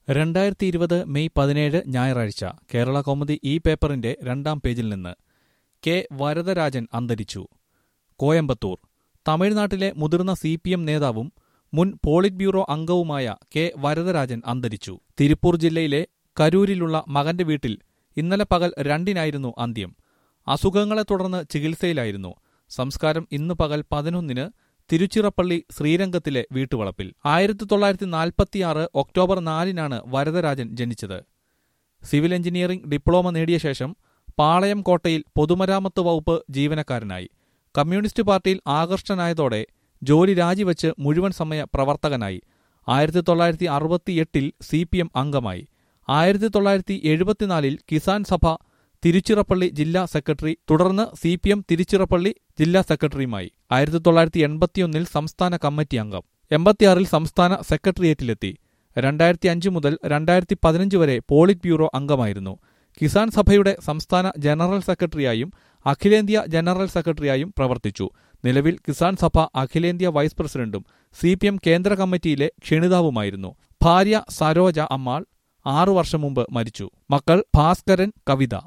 രണ്ടായിരത്തി ഇരുപത് മെയ് പതിനേഴ് ഞായറാഴ്ച കേരള കൗമുദി ഈ പേപ്പറിന്റെ രണ്ടാം പേജിൽ നിന്ന് കെ വരദരാജൻ അന്തരിച്ചു കോയമ്പത്തൂർ തമിഴ്നാട്ടിലെ മുതിർന്ന സി പി എം നേതാവും മുൻ പോളിറ്റ് ബ്യൂറോ അംഗവുമായ കെ വരദരാജൻ അന്തരിച്ചു തിരുപ്പൂർ ജില്ലയിലെ കരൂരിലുള്ള മകന്റെ വീട്ടിൽ ഇന്നലെ പകൽ രണ്ടിനായിരുന്നു അന്ത്യം അസുഖങ്ങളെ തുടർന്ന് ചികിത്സയിലായിരുന്നു സംസ്കാരം ഇന്ന് പകൽ പതിനൊന്നിന് തിരുച്ചിറപ്പള്ളി ശ്രീരംഗത്തിലെ വീട്ടുവളപ്പിൽ ആയിരത്തി തൊള്ളായിരത്തി നാൽപ്പത്തിയാറ് ഒക്ടോബർ നാലിനാണ് വരദരാജൻ ജനിച്ചത് സിവിൽ എഞ്ചിനീയറിംഗ് ഡിപ്ലോമ നേടിയ ശേഷം പാളയം കോട്ടയിൽ പൊതുമരാമത്ത് വകുപ്പ് ജീവനക്കാരനായി കമ്മ്യൂണിസ്റ്റ് പാർട്ടിയിൽ ആകർഷ്ടനായതോടെ ജോലി രാജിവെച്ച് മുഴുവൻ സമയ പ്രവർത്തകനായി ആയിരത്തി തൊള്ളായിരത്തി അറുപത്തിയെട്ടിൽ സി പി എം അംഗമായി ആയിരത്തി തൊള്ളായിരത്തി എഴുപത്തിനാലിൽ കിസാൻ സഭ തിരുച്ചിറപ്പള്ളി ജില്ലാ സെക്രട്ടറി തുടർന്ന് സി പി എം തിരുച്ചിറപ്പള്ളി ജില്ലാ സെക്രട്ടറിയുമായി ആയിരത്തി തൊള്ളായിരത്തി എൺപത്തിയൊന്നിൽ സംസ്ഥാന കമ്മിറ്റി അംഗം എൺപത്തിയാറിൽ സംസ്ഥാന സെക്രട്ടേറിയറ്റിലെത്തി രണ്ടായിരത്തി അഞ്ച് മുതൽ രണ്ടായിരത്തി പതിനഞ്ച് വരെ പോളിറ്റ് ബ്യൂറോ അംഗമായിരുന്നു കിസാൻ സഭയുടെ സംസ്ഥാന ജനറൽ സെക്രട്ടറിയായും അഖിലേന്ത്യാ ജനറൽ സെക്രട്ടറിയായും പ്രവർത്തിച്ചു നിലവിൽ കിസാൻ സഭ അഖിലേന്ത്യാ വൈസ് പ്രസിഡന്റും സി പി എം കേന്ദ്ര കമ്മിറ്റിയിലെ ക്ഷണിതാവുമായിരുന്നു ഭാര്യ സരോജ അമ്മാൾ ആറു വർഷം മുമ്പ് മരിച്ചു മക്കൾ ഭാസ്കരൻ കവിത